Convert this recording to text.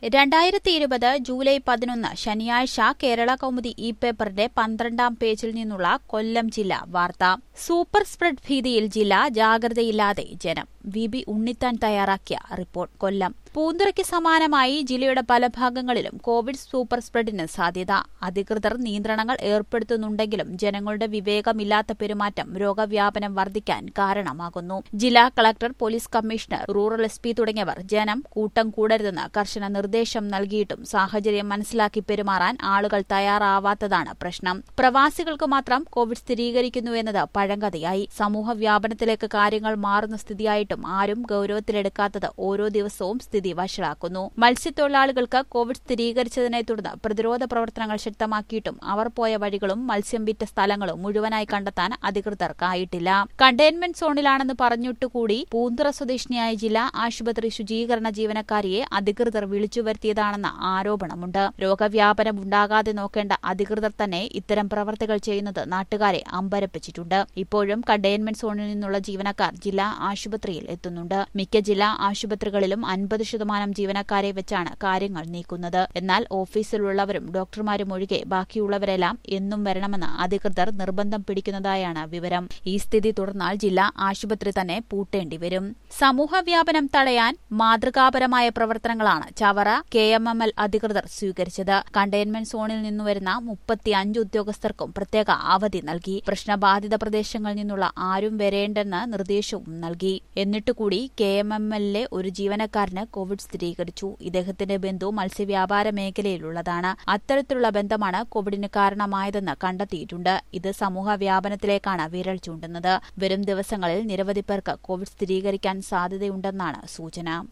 രണ്ടായിരത്തി ഇരുപത് ജൂലൈ പതിനൊന്ന് ശനിയാഴ്ച കേരള കൗമുദി ഇ പേപ്പറിന്റെ പന്ത്രണ്ടാം പേജിൽ നിന്നുള്ള കൊല്ലം ജില്ല വാർത്ത സൂപ്പർ സ്പ്രെഡ് ഭീതിയിൽ ജില്ല ജാഗ്രതയില്ലാതെ ജനം വി ബി ഉണ്ണിത്താൻ തയ്യാറാക്കിയ റിപ്പോർട്ട് കൊല്ലം പൂന്തുറയ്ക്ക് സമാനമായി ജില്ലയുടെ പല ഭാഗങ്ങളിലും കോവിഡ് സൂപ്പർ സ്പ്രെഡിന് സാധ്യത അധികൃതർ നിയന്ത്രണങ്ങൾ ഏർപ്പെടുത്തുന്നുണ്ടെങ്കിലും ജനങ്ങളുടെ വിവേകമില്ലാത്ത പെരുമാറ്റം രോഗവ്യാപനം വർദ്ധിക്കാൻ കാരണമാകുന്നു ജില്ലാ collector police commissioner rural S P തുടങ്ങിയവർ ജനം കൂട്ടം കൂടരുതെന്ന് കർശന നിർദ്ദേശം നൽകിയിട്ടും സാഹചര്യം മനസ്സിലാക്കി പെരുമാറാൻ ആളുകൾ തയ്യാറാവാത്തതാണ് പ്രശ്നം പ്രവാസികൾക്ക് മാത്രം കോവിഡ് സ്ഥിരീകരിക്കുന്നുവെന്നത് പഴങ്കഥയായി സമൂഹ വ്യാപനത്തിലേക്ക് കാര്യങ്ങൾ മാറുന്ന സ്ഥിതിയായിട്ടും ആരും ഗൌരവത്തിലെടുക്കാത്തത് ഓരോ ദിവസവും സ്ഥിതി വഷളാക്കുന്നു മത്സ്യത്തൊഴിലാളികൾക്ക് കോവിഡ് സ്ഥിരീകരിച്ചതിനെ തുടർന്ന് പ്രതിരോധ പ്രവർത്തനങ്ങൾ ശക്തമാക്കിയിട്ടും അവർ പോയ വഴികളും മത്സ്യം വിറ്റ സ്ഥലങ്ങളും മുഴുവനായി കണ്ടെത്താൻ അധികൃതർക്കായിട്ടില്ല കണ്ടെയ്ൻമെന്റ് സോണിലാണെന്ന് പറഞ്ഞിട്ടുകൂടി പൂന്തുറ സ്വദേശിനിയായ ജില്ലാ ആശുപത്രി ശുചീകരണ ജീവനക്കാരിയെ അധികൃതർ വിളിച്ചു വരുത്തിയതാണെന്ന ആരോപണമുണ്ട് രോഗവ്യാപനം ഉണ്ടാകാതെ നോക്കേണ്ട അധികൃതർ തന്നെ ഇത്തരം പ്രവർത്തികൾ ചെയ്യുന്നത് നാട്ടുകാരെ അമ്പരപ്പിച്ചിട്ടുണ്ട് ഇപ്പോഴും കണ്ടെയ്ൻമെന്റ് സോണിൽ നിന്നുള്ള ജീവനക്കാർ ജില്ലാ ആശുപത്രിയിൽ എത്തുന്നുണ്ട് മിക്ക ജില്ലാ ആശുപത്രികളിലും അൻപത് ശതമാനം ജീവനക്കാരെ വെച്ചാണ് കാര്യങ്ങൾ നീക്കുന്നത് എന്നാൽ ഓഫീസിലുള്ളവരും ഡോക്ടർമാരും ഒഴികെ ബാക്കിയുള്ളവരെല്ലാം എന്നും വരണമെന്ന് അധികൃതർ നിർബന്ധം പിടിക്കുന്നതായാണ് വിവരം ഈ സ്ഥിതി തുടർന്നാൽ ജില്ലാ ആശുപത്രി തന്നെ പൂട്ടേണ്ടി വരും സമൂഹ വ്യാപനം തടയാൻ മാതൃകാപരമായ പ്രവർത്തനങ്ങളാണ് Chavara K M M L അധികൃതർ സ്വീകരിച്ചത് കണ്ടെയ്ൻമെന്റ് സോണിൽ നിന്നുവരുന്ന മുപ്പത്തിയഞ്ച് ഉദ്യോഗസ്ഥർക്കും പ്രത്യേക അവധി നൽകി പ്രശ്നബാധിത പ്രദേശങ്ങളിൽ നിന്നുള്ള ആരും വരേണ്ടെന്ന് നിർദ്ദേശവും നൽകി എന്നിട്ടുകൂടി കെ എം എം എല്ലിലെ ഒരു ജീവനക്കാരന് കോവിഡ് സ്ഥിരീകരിച്ചു ഇദ്ദേഹത്തിന്റെ ബന്ധു മത്സ്യവ്യാപാര മേഖലയിലുള്ളതാണ് അത്തരത്തിലുള്ള ബന്ധമാണ് കോവിഡിന് കാരണമായതെന്ന് കണ്ടെത്തിയിട്ടുണ്ട് ഇത് സമൂഹ വ്യാപനത്തിലേക്കാണ് വിരൽ ചൂണ്ടുന്നത് വരും ദിവസങ്ങളിൽ നിരവധി പേർക്ക് കോവിഡ് സ്ഥിരീകരിക്കാൻ സാധ്യതയുണ്ടെന്നാണ് സൂചന